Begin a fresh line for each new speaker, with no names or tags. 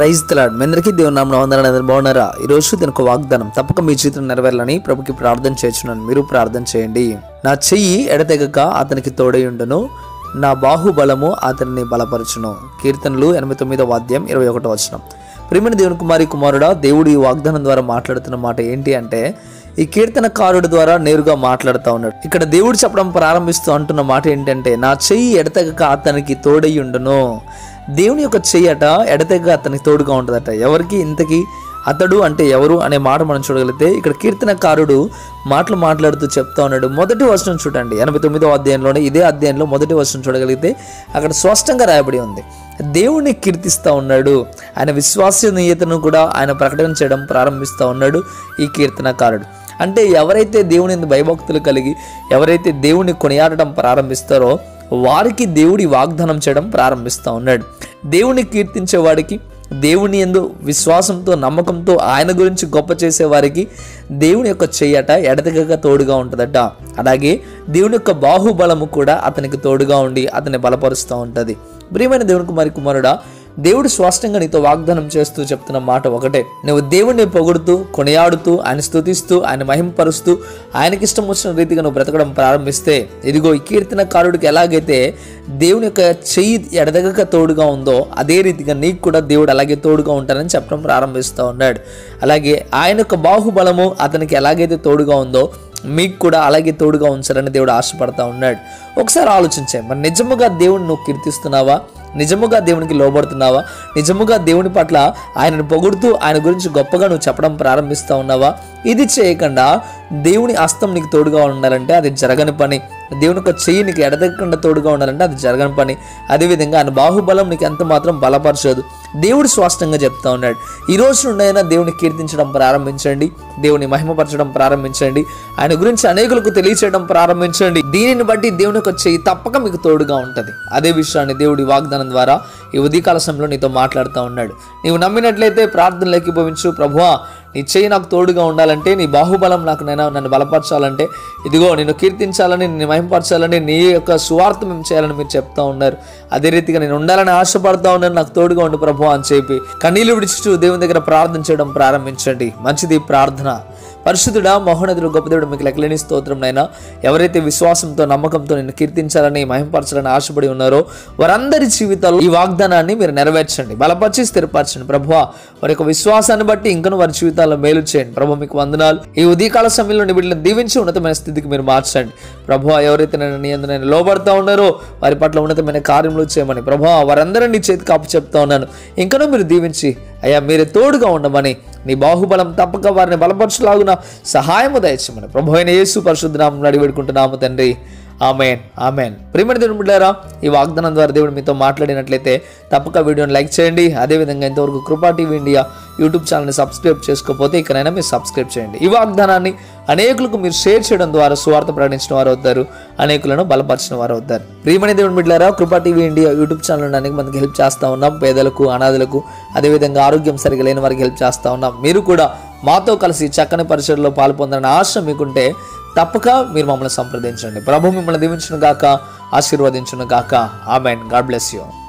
praise తలాడ్ మీ అందరికీ దేవుని నామం వందనాలు అందరూ బాగున్నారా ఈరోజు దీని ఒక వాగ్దానం తప్పక మీ జీవితం నెరవేరాలని ప్రభుకి ప్రార్థన చేస్తున్నాను మీరు ప్రార్థన చేయండి నా చెయ్యి ఎడతెగక అతనికి తోడయుండును నా బాహుబలము అతనిని బలపరచును కీర్తనలు ఎనభై తొమ్మిదవ వాద్యం ఇరవై ఒకటో వచనం ప్రియమైన దేవుని కుమారి కుమారుడా దేవుడు ఈ వాగ్దానం ద్వారా మాట్లాడుతున్న మాట ఏంటి అంటే ఈ కీర్తనకారుడి ద్వారా నేరుగా మాట్లాడుతూ ఉన్నాడు ఇక్కడ దేవుడు చెప్పడం ప్రారంభిస్తూ అంటున్న మాట ఏంటంటే నా చెయ్యి ఎడతెగక అతనికి తోడయ్యుండును దేవుని యొక్క చెయ్యట ఎడతెగక అతనికి తోడుగా ఉంటుందట ఎవరికి ఇంతకి అతడు అంటే ఎవరు అనే మాట మనం చూడగలిగితే ఇక్కడ కీర్తనకారుడు మాటలు మాట్లాడుతూ చెప్తా ఉన్నాడు మొదటి వచనం చూడండి ఎనభై తొమ్మిదో అధ్యాయంలోనే ఇదే అధ్యాయంలో మొదటి వచనం చూడగలిగితే అక్కడ స్పష్టంగా రాయబడి ఉంది దేవుణ్ణి కీర్తిస్తూ ఉన్నాడు ఆయన విశ్వసనీయతను కూడా ఆయన ప్రకటన చేయడం ప్రారంభిస్తూ ఉన్నాడు ఈ కీర్తనకారుడు అంటే ఎవరైతే దేవుని యందు భయభక్తులు కలిగి ఎవరైతే దేవుని కొనియాడటం ప్రారంభిస్తారో వారికి దేవుడి వాగ్దానం చేయడం ప్రారంభిస్తూ ఉన్నాడు దేవుని కీర్తించే వాడికి దేవుని ఎందు విశ్వాసంతో నమ్మకంతో ఆయన గురించి గొప్ప చేసే వారికి దేవుని యొక్క చెయ్యట ఎడతెగక తోడుగా ఉంటుందట అలాగే దేవుని యొక్క బాహుబలము కూడా అతనికి తోడుగా ఉండి అతన్ని బలపరుస్తూ ఉంటుంది ప్రియమైన దేవుని కుమారి కుమారుడా దేవుడు స్పష్టంగా నీతో వాగ్దానం చేస్తూ చెప్తున్న మాట ఒకటే నువ్వు దేవుణ్ణి పొగుడుతూ కొనియాడుతూ ఆయన స్తుతిస్తూ ఆయన మహింపరుస్తూ ఆయనకి ఇష్టం వచ్చిన రీతిగా నువ్వు బ్రతకడం ప్రారంభిస్తే ఇదిగో ఈ కీర్తనకారుడికి ఎలాగైతే దేవుని యొక్క చెయ్యి ఎడదగక తోడుగా ఉందో అదే రీతిగా నీకు కూడా దేవుడు అలాగే తోడుగా ఉంటానని చెప్పడం ప్రారంభిస్తూ ఉన్నాడు అలాగే ఆయన యొక్క బాహుబలము అతనికి ఎలాగైతే తోడుగా ఉందో మీకు కూడా అలాగే తోడుగా ఉంచాలని దేవుడు ఆశపడతా ఉన్నాడు ఒకసారి ఆలోచించే మరి నిజముగా దేవుని నువ్వు కీర్తిస్తున్నావా నిజముగా దేవునికి లోబడుతున్నావా నిజముగా దేవుని పట్ల ఆయనను పొగుడుతూ ఆయన గురించి గొప్పగా నువ్వు చెప్పడం ప్రారంభిస్తూ ఉన్నావా ఇది చేయకుండా దేవుని హస్తం నీకు తోడుగా ఉండాలంటే అది జరగని పని దేవుని యొక్క చెయ్యి నీకు ఎడదెక్కకుండా తోడుగా ఉండాలంటే అది జరగని పని అదేవిధంగా ఆయన బాహుబలం నీకు ఎంత మాత్రం బలపరచదు దేవుడు స్పష్టంగా చెప్తా ఉన్నాడు ఈ రోజు నుండి అయినా దేవుని కీర్తించడం ప్రారంభించండి దేవుని మహిమపరచడం ప్రారంభించండి ఆయన గురించి అనేకులకు తెలియచేయడం ప్రారంభించండి దీనిని బట్టి దేవుని యొక్క చెయ్యి తప్పక మీకు తోడుగా ఉంటుంది అదే విషయాన్ని దేవుడి వాగ్దానం ద్వారా ఈ ఉదయకాల సమయంలో నీతో మాట్లాడుతూ ఉన్నాడు నీవు నమ్మినట్లయితే ప్రార్థనలు ఏకీభవించు ప్రభువా నీ చెయ్యి నాకు తోడుగా ఉండాలంటే నీ బాహుబలం నాకు నేను నన్ను బలపరచాలంటే ఇదిగో నేను కీర్తించాలని నేను మహింపరచాలని నీ యొక్క సువార్త మేము చేయాలని మీరు చెప్తా ఉన్నారు అదే రీతిగా నేను ఉండాలని ఆశపడతా ఉన్నాను నాకు తోడుగా ఉండు ప్రభు అని చెప్పి కన్నీళ్ళు విడిచిస్తూ దేవుని దగ్గర ప్రార్థన చేయడం ప్రారంభించండి మంచిది ప్రార్థన పరిశుద్ధుడా మహోన్నతుడు గొప్పదేవుడు మీకు లెక్కలేని స్తోత్రం నైనా ఎవరైతే విశ్వాసంతో నమ్మకంతో నేను కీర్తించాలని మహింపరచాలని ఆశపడి ఉన్నారో వారందరి జీవితాల్లో ఈ వాగ్దానాన్ని మీరు నెరవేర్చండి బలపరిచి స్థిరపరచండి ప్రభు వారి యొక్క విశ్వాసాన్ని బట్టి ఇంకను వారి జీవితాల్లో మేలు చేయండి ప్రభు మీకు వందనాలు ఈ ఉదయకాల సమయంలో నిబిడిని దీవించి ఉన్నతమైన స్థితికి మీరు మార్చండి ప్రభు ఎవరైతే నేను నీ అందు నేను లోబడతా ఉన్నారో వారి పట్ల ఉన్నతమైన కార్యములు చేయమని ప్రభు వారందరినీ నీ చేతికి అప్పు చెప్తా ఉన్నాను ఇంకనూ మీరు దీవించి అయ్యా మీరే తోడుగా ఉండమని నీ బాహుబలం తప్పక వారిని బలపరచులాగున సహాయము దయచమని ప్రభు అయిన యేసు పరిశుద్ధనామం అడివేడుకుంటున్నాము తండ్రి ఆమెన్ ఆమెన్ ప్రియమైన దేవుని బిడ్డారా ఈ వాగ్దానం ద్వారా దేవుడు మీతో మాట్లాడినట్లయితే తప్పక వీడియోని లైక్ చేయండి అదేవిధంగా ఇంతవరకు కృపా టీవీ ఇండియా యూట్యూబ్ ఛానల్ని సబ్స్క్రైబ్ చేసుకోకపోతే ఇకనైనా మీరు సబ్స్క్రైబ్ చేయండి ఈ వాగ్దానాన్ని అనేకులకు మీరు షేర్ చేయడం ద్వారా సువార్త ప్రకటించిన వారు అవుతారు అనేకులను బలపరిచిన వారు అవుతారు ప్రియమైన దేవుని బిడ్డారా కృపా టీవీ ఇండియా యూట్యూబ్ ఛానల్ అనేక మందికి హెల్ప్ చేస్తూ ఉన్నాం పేదలకు అనాథలకు అదేవిధంగా ఆరోగ్యం సరిగా లేని వారికి హెల్ప్ చేస్తూ ఉన్నాం మీరు కూడా మాతో కలిసి చక్కని పరిచయలో పాల్పొందాలని ఆశ మీకుంటే తప్పక మీరు మమ్మల్ని సంప్రదించండి ప్రభు మిమ్మల్ని దీవించును గాక ఆశీర్వదించును గాక ఆమెన్ గాడ్ బ్లెస్ యూ